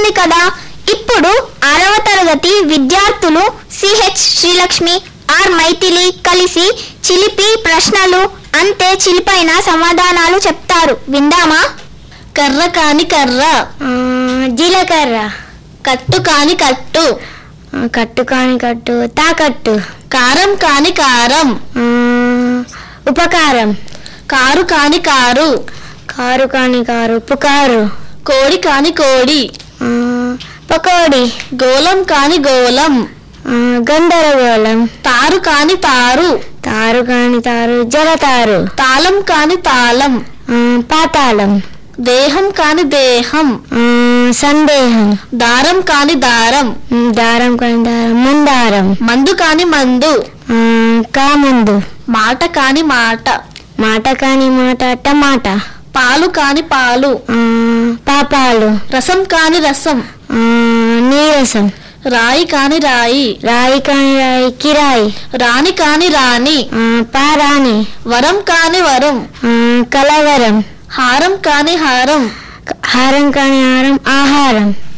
గుర్తుంది కదా ఇప్పుడు ఆరవ తరగతి విద్యార్థులు సిహెచ్ శ్రీలక్ష్మి ఆర్ మైథిలి కలిసి చిలిపి ప్రశ్నలు అంతే చిలిపైన సమాధానాలు చెప్తారు విందామా కర్ర కాని కర్ర జీలకర్ర కట్టు కాని కట్టు కట్టు కాని కట్టు తాకట్టు కారం కాని కారం ఉపకారం కారు కాని కారు కారు కాని కారు పుకారు కోడి కాని కోడి పకోడి గోళం కాని గోళం గందరగోళం తారు కాని తారు తారు కాని తారు జలతారు తాళం కాని తాళం పాతాళం దేహం కాని దేహం సందేహం దారం కాని దారం దారం కాని దారం మందారం మందు కాని మందు కామందు మాట కాని మాట మాట కాని మాట టమాటా పాలు కాని పాలు పాపాలు రసం కాని రసం నీరసం రాయి కాని రాయి రాయి కాని రాయి కిరాయి రాణి కాని రాణి పారాణి వరం కాని వరం కలవరం హారం కాని హారం హారం కాని హారం ఆహారం